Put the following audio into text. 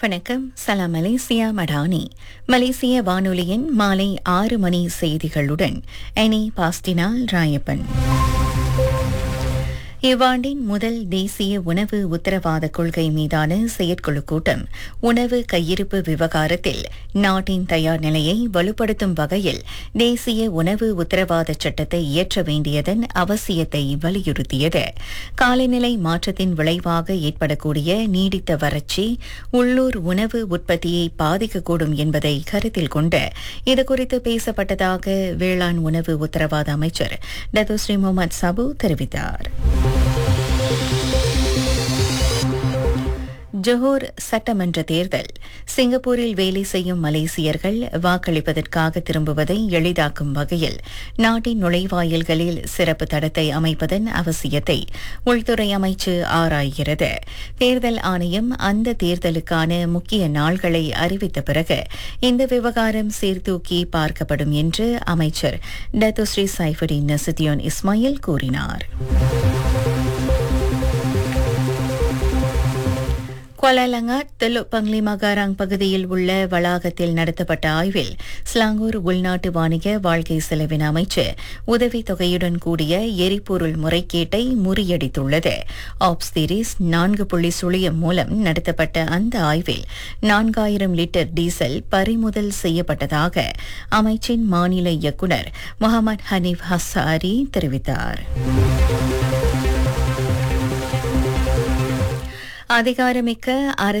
வணக்கம் சலாம் மலேசியா மடானி மலேசிய வானொலியின் மாலை ஆறு மணி செய்திகளுடன் எனி பாஸ்டினால் ராயப்பன் இவ்வாண்டின் முதல் தேசிய உணவு உத்தரவாத கொள்கை மீதான செயற்குழு கூட்டம் உணவு கையிருப்பு விவகாரத்தில் நாட்டின் தயார் நிலையை வலுப்படுத்தும் வகையில் தேசிய உணவு உத்தரவாத சட்டத்தை இயற்ற வேண்டியதன் அவசியத்தை வலியுறுத்தியது காலநிலை மாற்றத்தின் விளைவாக ஏற்படக்கூடிய நீடித்த வறட்சி உள்ளூர் உணவு உற்பத்தியை பாதிக்கக்கூடும் என்பதை கருத்தில் கொண்டு இதுகுறித்து பேசப்பட்டதாக வேளாண் உணவு உத்தரவாத அமைச்சர் டத்தோஸ்ரீ முகமது சபு தெரிவித்தார் ஜொஹோர் சட்டமன்ற தேர்தல் சிங்கப்பூரில் வேலை செய்யும் மலேசியர்கள் வாக்களிப்பதற்காக திரும்புவதை எளிதாக்கும் வகையில் நாட்டின் நுழைவாயில்களில் சிறப்பு தடத்தை அமைப்பதன் அவசியத்தை உள்துறை அமைச்சு ஆராய்கிறது தேர்தல் ஆணையம் அந்த தேர்தலுக்கான முக்கிய நாள்களை அறிவித்த பிறகு இந்த விவகாரம் சீர்தூக்கி பார்க்கப்படும் என்று அமைச்சர் டத்தோஸ்ரீ சைஃபுடின் நசுதியோன் இஸ்மாயில் கூறினார் குவாலாலங்காட் தெலுக் பங்லி மகாராங் பகுதியில் உள்ள வளாகத்தில் நடத்தப்பட்ட ஆய்வில் ஸ்லாங்கூர் உள்நாட்டு வாணிக வாழ்க்கை செலவின அமைச்சு உதவித் தொகையுடன் கூடிய எரிபொருள் முறைகேட்டை முறியடித்துள்ளது ஆப்ஸ்திரிஸ் நான்கு புள்ளி சுழியம் மூலம் நடத்தப்பட்ட அந்த ஆய்வில் நான்காயிரம் லிட்டர் டீசல் பறிமுதல் செய்யப்பட்டதாக அமைச்சின் மாநில இயக்குநர் முகமது ஹனீப் ஹசாரி தெரிவித்தார் அதிகாரமிக்க